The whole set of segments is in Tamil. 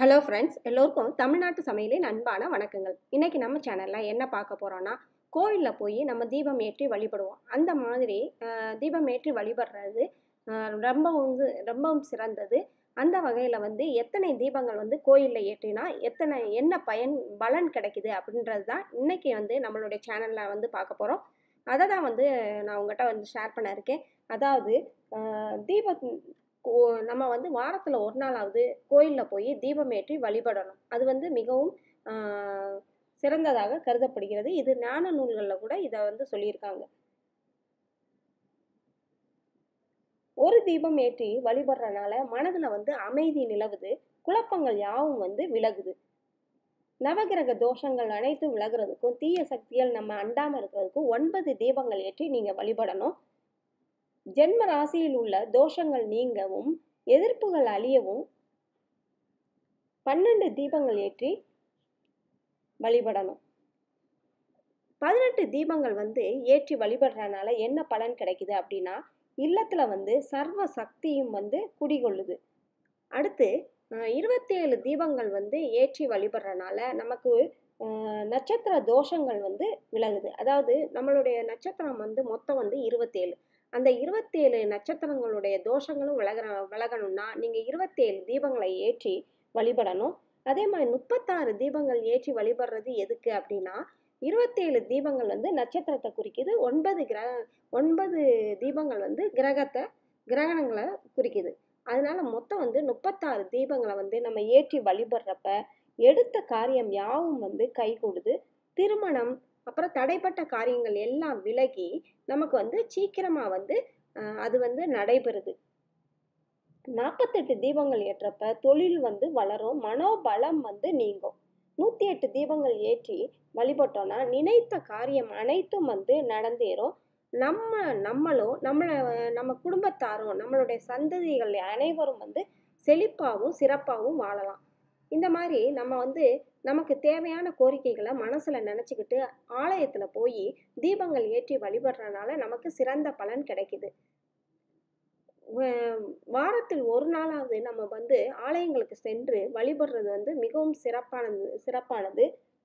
ஹலோ ஃப்ரெண்ட்ஸ் எல்லோருக்கும் தமிழ்நாட்டு சமையலின் அன்பான வணக்கங்கள் இன்னைக்கு நம்ம சேனலில் என்ன பார்க்க போகிறோன்னா கோயிலில் போய் நம்ம தீபம் ஏற்றி வழிபடுவோம் அந்த மாதிரி அஹ், தீபம் ஏற்றி வழிபடுறது அஹ், ரொம்ப வந்து ரொம்பவும் சிறந்தது அந்த வகையில் வந்து எத்தனை தீபங்கள் வந்து கோயிலில் ஏற்றினா எத்தனை என்ன பயன் பலன் கிடைக்குது அப்படின்றது தான் இன்னைக்கு வந்து நம்மளுடைய சேனலில் வந்து பார்க்க போகிறோம் அதை தான் வந்து நான் உங்கள்கிட்ட வந்து ஷேர் பண்ண இருக்கேன் அதாவது அஹ், தீப கோ- நம்ம வந்து வாரத்தில் ஒரு நாளாவது கோயிலில் போய் தீபம் ஏற்றி வழிபடணும் அது வந்து மிகவும் ஆஹ், சிறந்ததாக கருதப்படுகிறது இது ஞான நூல்களில் கூட இதை வந்து சொல்லியிருக்காங்க ஒரு தீபம் ஏற்றி வழிபடுறனால மனதில் வந்து அமைதி நிலவுது குழப்பங்கள் யாவும் வந்து விலகுது நவகிரக தோஷங்கள் அனைத்தும் விலகுறதுக்கும் தீய சக்திகள் நம்ம அண்டாமல் இருக்கிறதுக்கும் ஒன்பது தீபங்கள் ஏற்றி நீங்கள் வழிபடணும் ஜென்ம ராசியில் உள்ள தோஷங்கள் நீங்கவும் எதிர்ப்புகள் அழியவும் பன்னெண்டு தீபங்கள் ஏற்றி வழிபடணும் பதினெட்டு தீபங்கள் வந்து ஏற்றி வழிபடுறதுனால என்ன பலன் கிடைக்குது அப்படின்னா இல்லத்துல வந்து சர்வ சக்தியும் வந்து குடிகொள்ளுது அடுத்து இருபத்தேழு தீபங்கள் வந்து ஏற்றி வழிபடுறதுனால நமக்கு அஹ், நட்சத்திர தோஷங்கள் வந்து விலகுது அதாவது நம்மளுடைய நட்சத்திரம் வந்து மொத்தம் வந்து இருபத்தேழு அந்த இருபத்தேழு நட்சத்திரங்களுடைய தோஷங்களும் விலகிற விலகணும்னா நீங்கள் இருபத்தேழு தீபங்களை ஏற்றி வழிபடணும் அதே மாதிரி முப்பத்தாறு தீபங்கள் ஏற்றி வழிபடுறது எதுக்கு அப்படின்னா இருபத்தேழு தீபங்கள் வந்து நட்சத்திரத்தை குறிக்குது ஒன்பது கிரக ஒன்பது தீபங்கள் வந்து கிரகத்தை கிரகணங்களை குறிக்குது அதனால மொத்தம் வந்து முப்பத்தாறு தீபங்களை வந்து நம்ம ஏற்றி வழிபடுறப்ப எடுத்த காரியம் யாவும் வந்து கைகூடுது திருமணம் அப்புறம் தடைப்பட்ட காரியங்கள் எல்லாம் விலகி நமக்கு வந்து சீக்கிரமா வந்து அஹ், அது வந்து நடைபெறுது நாற்பத்தெட்டு தீபங்கள் ஏற்றப்ப தொழில் வந்து வளரும் மனோபலம் வந்து நீங்கும் நூற்றி எட்டு தீபங்கள் ஏற்றி வழிபட்டோம்னா நினைத்த காரியம் அனைத்தும் வந்து நடந்தேறும் நம்ம நம்மளும் நம்மளை நம்ம குடும்பத்தாரும் நம்மளுடைய சந்ததிகள் அனைவரும் வந்து செழிப்பாகவும் சிறப்பாகவும் வாழலாம் இந்த மாதிரி நம்ம வந்து நமக்கு தேவையான கோரிக்கைகளை மனசில் நினச்சிக்கிட்டு ஆலயத்தில் போய் தீபங்கள் ஏற்றி வழிபடுறதுனால நமக்கு சிறந்த பலன் கிடைக்குது வ- வாரத்தில் ஒரு நாளாவது நம்ம வந்து ஆலயங்களுக்கு சென்று வழிபடுறது வந்து மிகவும் சிறப்பானது சிறப்பானது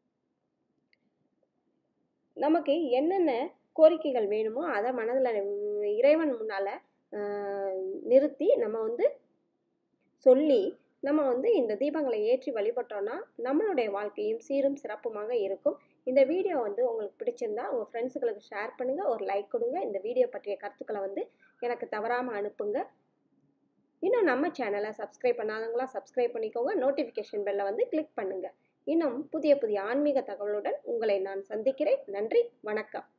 நமக்கு என்னென்ன கோரிக்கைகள் வேணுமோ அதை மனதில் இறைவன் முன்னால் நிறுத்தி நம்ம வந்து சொல்லி நம்ம வந்து இந்த தீபங்களை ஏற்றி வழிபட்டோம்னா நம்மளுடைய வாழ்க்கையும் சீரும் சிறப்புமாக இருக்கும் இந்த வீடியோ வந்து உங்களுக்கு பிடிச்சிருந்தா உங்கள் ஃப்ரெண்ட்ஸுகளுக்கு ஷேர் பண்ணுங்கள் ஒரு லைக் கொடுங்க இந்த வீடியோ பற்றிய கருத்துக்களை வந்து எனக்கு தவறாமல் அனுப்புங்க இன்னும் நம்ம சேனலை சப்ஸ்கிரைப் பண்ணாதவங்களாம் சப்ஸ்கிரைப் பண்ணிக்கோங்க நோட்டிஃபிகேஷன் பெல்லை வந்து கிளிக் பண்ணுங்கள் இன்னும் புதிய புதிய ஆன்மீக தகவலுடன் உங்களை நான் சந்திக்கிறேன் நன்றி வணக்கம்